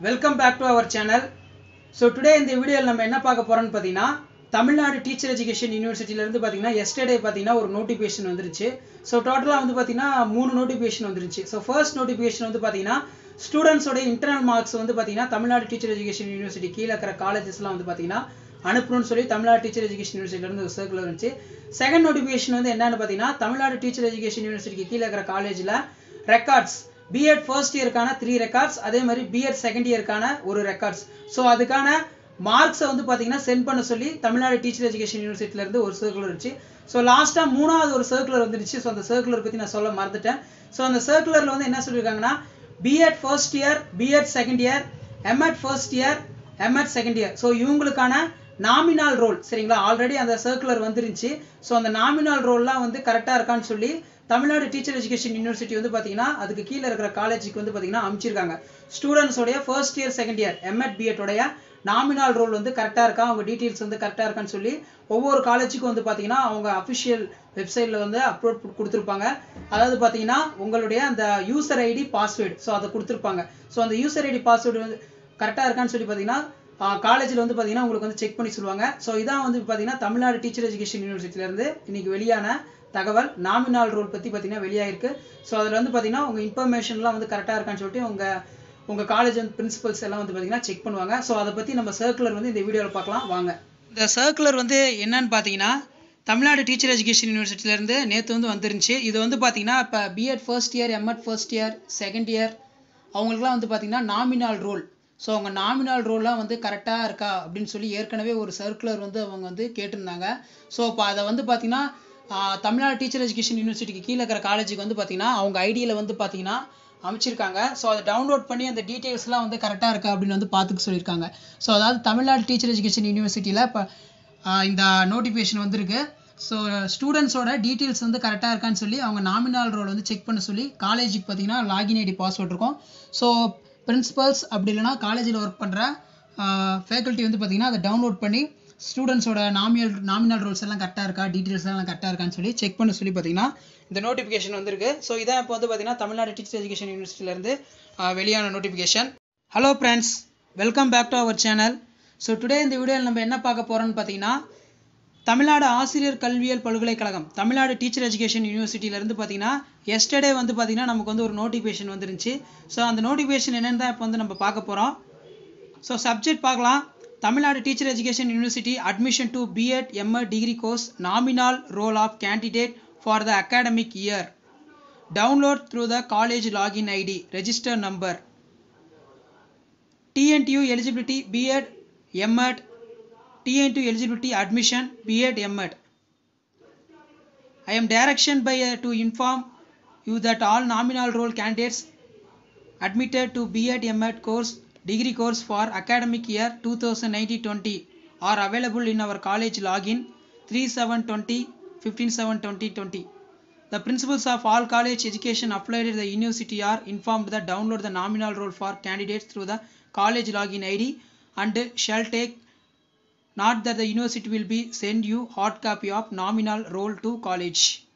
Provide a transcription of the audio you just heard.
Welcome back to our channel so today இந்த வீடியோவில் நம்ம என்ன பார்க்க போறோம்னு பார்த்தீங்கன்னா தமிழ்நாடு டீச்சர் எஜுகேஷன் யூனிவர்சிட்டியிலேருந்து பார்த்தீங்கன்னா எஸ்டர்டே பார்த்தீங்கன்னா ஒரு நோட்டிஃபிகேஷன் வந்துருச்சு ஸோ டோட்டலாக வந்து பார்த்தீங்கன்னா மூணு நோட்டிஃபிகேஷன் வந்துருச்சு ஸோ ஃபர்ஸ்ட் நோட்டிஃபிகேஷன் வந்து பார்த்தீங்கன்னா ஸ்டூடெண்ட்ஸோட இன்டர்னல் மார்க்ஸ் வந்து பார்த்தீங்கன்னா தமிழ்நாடு டீச்சர் எஜுகேஷன் யூனிவர்சிட்டி கீழே இருக்கிற காலேஜஸ்லாம் வந்து பார்த்தீங்கன்னா அனுப்பணும்னு சொல்லி தமிழ்நாடு டீச்சர் எஜுகேஷன் யூனிவர்சிட்டியிலேருந்து ஒரு சர்க்குலர் இருந்துச்சு செகண்ட் நோட்டிஃபிகேஷன் வந்து என்னன்னு பார்த்தீங்கன்னா தமிழ்நாடு டீச்சர் எஜுகேஷன் யூனிவர்சிட்டிக்கு கீழே இருக்கிற காலேஜில் ரெக்கார்ட்ஸ் பிஎட் ஃபர்ஸ்ட் இயருக்கான த்ரீ ரெக்கார்ட்ஸ் அதே மாதிரி பிஎட் செகண்ட் இயருக்கான ஒரு ரெக்கார்ட்ஸ் ஸோ அதுக்கான மார்க்ஸை வந்து பார்த்தீங்கன்னா சென்ட் பண்ண சொல்லி தமிழ்நாடு டீச்சர் எஜுகேஷன் யூனிவர்சிட்டியிலேருந்து ஒரு சர்க்குலர் இருந்துச்சு ஸோ லாஸ்ட்டாக மூணாவது ஒரு சர்க்குலர் வந்துருச்சு ஸோ அந்த சர்க்குலர் பற்றி நான் சொல்ல மறந்துட்டேன் ஸோ அந்த சர்க்குலரில் வந்து என்ன சொல்லியிருக்காங்கன்னா BEd first year BEd second year MEd first year MEd second year so இவங்களுக்கான நாமினல் ரோல் சரிங்களா ஆல்ரெடி அந்த சர்க்குலர் வந்துருந்துச்சு ஸோ அந்த நாமினல் ரோல்லாம் வந்து கரெக்டாக இருக்கான்னு சொல்லி தமிழ்நாடு டீச்சர் எஜுகேஷன் யூனிவர்சிட்டி வந்து பார்த்தீங்கன்னா அதுக்கு கீழே இருக்கிற காலேஜுக்கு வந்து பார்த்தீங்கன்னா அமைச்சிருக்காங்க ஸ்டூடெண்ட்ஸோடைய first year second year MEd BEd உடைய நாமினல் ரோல் வந்து கரெக்டாக இருக்கா அவங்க டீட்டெயில்ஸ் வந்து கரெக்டாக இருக்கான்னு சொல்லி ஒவ்வொரு காலேஜுக்கும் வந்து பார்த்தீங்கன்னா அவங்க அஃபிஷியல் வெப்சைட்டில் வந்து அப்லோட் கொடுத்துருப்பாங்க அதாவது பார்த்தீங்கன்னா உங்களுடைய அந்த யூசர் ஐடி பாஸ்வேர்டு ஸோ அதை கொடுத்துருப்பாங்க ஸோ அந்த யூசர் ஐடி பாஸ்வேர்டு வந்து கரெக்டாக இருக்கான்னு சொல்லி பார்த்தீங்கன்னா காலேஜில் வந்து பார்த்தீங்கன்னா உங்களுக்கு வந்து செக் பண்ணி சொல்லுவாங்க ஸோ இதான் வந்து பார்த்தீங்கன்னா தமிழ்நாடு டீச்சர் எஜுகேஷன் யூனிவர்சிட்டியிலேருந்து இன்னைக்கு வெளியான தகவல் நாமினல் ரோல் பற்றி பார்த்தீங்கன்னா வெளியாயிருக்கு ஸோ அதில் வந்து பார்த்தீங்கன்னா உங்கள் இன்ஃபர்மேஷன்லாம் வந்து கரெக்டாக இருக்கான்னு சொல்லிட்டு உங்கள் உங்கள் காலேஜ் வந்து பிரின்சிபல்ஸ் எல்லாம் வந்து பார்த்தீங்கன்னா செக் பண்ணுவாங்க ஸோ அதை பற்றி நம்ம சர்க்குலர் வந்து இந்த வீடியோவில் பார்க்கலாம் வாங்க இந்த சர்க்குலர் வந்து என்னன்னு பார்த்தீங்கன்னா தமிழ்நாடு டீச்சர் எஜுகேஷன் யூனிவர்சிட்டியிலேருந்து நேற்று வந்து வந்துருந்துச்சு இது வந்து பார்த்தீங்கன்னா இப்போ BEd first year MEd first year second year அவங்களுக்குலாம் வந்து பார்த்தீங்கன்னா நாமினல் ரோல் ஸோ அவங்க நாமினல் ரோல்லாம் வந்து கரெக்டாக இருக்கா அப்படின்னு சொல்லி ஏற்கனவே ஒரு சர்க்குலர் வந்து அவங்க வந்து கேட்டிருந்தாங்க ஸோ இப்போ அதை வந்து பார்த்தீங்கன்னா தமிழ்நாடு டீச்சர் எஜுகேஷன் யூனிவர்சிட்டிக்கு கீழே இருக்கிற காலேஜுக்கு வந்து பார்த்தீங்கன்னா அவங்க ஐடியில் வந்து பார்த்தீங்கன்னா அமைச்சிருக்காங்க ஸோ அதை டவுன்லோட் பண்ணி அந்த டீட்டெயில்ஸ்லாம் வந்து கரெக்டாக இருக்கா அப்படின்னு வந்து பார்த்துக்க சொல்லியிருக்காங்க ஸோ அதாவது தமிழ்நாடு டீச்சர் எஜுகேஷன் யூனிவர்சிட்டியில் இப்போ இந்த நோட்டிஃபிகேஷன் வந்திருக்கு ஸோ ஸ்டூடெண்ட்ஸோட டீட்டெயில்ஸ் வந்து கரெக்டாக இருக்கான்னு சொல்லி அவங்க நாமினல் ரோல் வந்து செக் பண்ண சொல்லி காலேஜுக்கு பார்த்தீங்கன்னா லாகின் ஐடி பாஸ்வேர்ட் இருக்கும் ஸோ பிரின்சிபல்ஸ் அப்படி இல்லைனா காலேஜில் ஒர்க் பண்ணுற ஃபேக்கல்ட்டி வந்து பார்த்தீங்கன்னா அதை டவுன்லோட் பண்ணி ஸ்டூடெண்ட்ஸோட நாமினல் நாமினல் ரோல்ஸ் எல்லாம் கரெக்டாக இருக்கா டீட்டெயில்ஸ் எல்லாம் கரெக்டாக இருக்கான்னு சொல்லி செக் பண்ண சொல்லி பார்த்தீங்கன்னா இந்த நோட்டிஃபிகேஷன் வந்திருக்கு ஸோ இதான் இப்போ வந்து பார்த்தீங்கன்னா தமிழ்நாடு டீச்சர் எஜுகேஷன் யூனிவர்சிட்டியிலேருந்து வெளியான notification hello friends welcome back to our channel so today இந்த வீடியோவில் நம்ம என்ன பார்க்க போகிறோம்னு பார்த்தீங்கன்னா தமிழ்நாடு ஆசிரியர் கல்வியல் பல்கலைக்கழகம் தமிழ்நாடு டீச்சர் எஜுகேஷன் யூனிவர்சிட்டியிலேருந்து பார்த்தீங்கன்னா எஸ்டர்டே வந்து பார்த்தீங்கன்னா நமக்கு வந்து ஒரு நோட்டிஃபிகேஷன் வந்துருந்துச்சு ஸோ அந்த நோட்டிஃபிகேஷன் என்னென்னு தான் இப்போ வந்து நம்ம பார்க்க போகிறோம் ஸோ சப்ஜெக்ட் பார்க்கலாம் Tamil Nadu teacher education university admission to B Ed M Ed degree course nominal roll of candidate for the academic year download through the college login ID register number TNTU eligibility B Ed M Ed TN2 eligibility admission B.Ed M.Ed. I am direction by uh, to inform you that all nominal role candidates admitted to B.Ed M.Ed course degree course for academic year 2019-20 are available in our college login 3720 15720 The principals of all college education applied at the university are informed that download the nominal roll for candidates through the college login ID and shall take not that the university will be send you hard copy of nominal roll to college